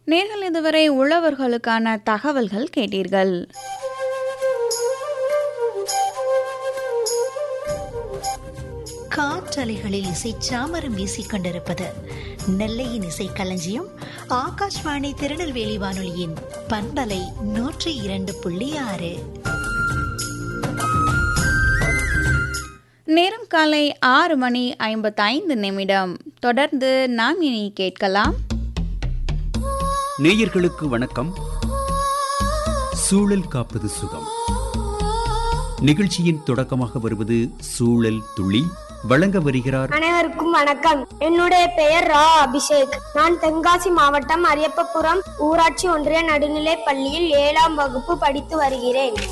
நேர்கள் இதுவரை உழவர்களுக்கான தகவல்கள் கேட்டீர்கள் காற்றலைகளில் இசை சாமரம் வீசிக் கொண்டிருப்பது நெல்லையின் இசை களஞ்சியம் ஆகாஷ்வாணி திருநெல்வேலி வானொலியின் பண்பலை நூற்றி இரண்டு புள்ளி ஆறு நேரம் காலை ஆறு மணி ஐம்பத்தைந்து நிமிடம் தொடர்ந்து நாம் இனி கேட்கலாம் நேயர்களுக்கு வணக்கம் சூழல் காப்பது சுகம் நிகழ்ச்சியின் தொடக்கமாக வருவது சூழல் துளி வழங்க வருகிறார் அனைவருக்கும் வணக்கம் என்னுடைய பெயர் ரா அபிஷேக் நான் தென்காசி மாவட்டம் அரியப்பபுரம் ஊராட்சி ஒன்றிய நடுநிலைப் பள்ளியில் ஏழாம் வகுப்பு படித்து வருகிறேன்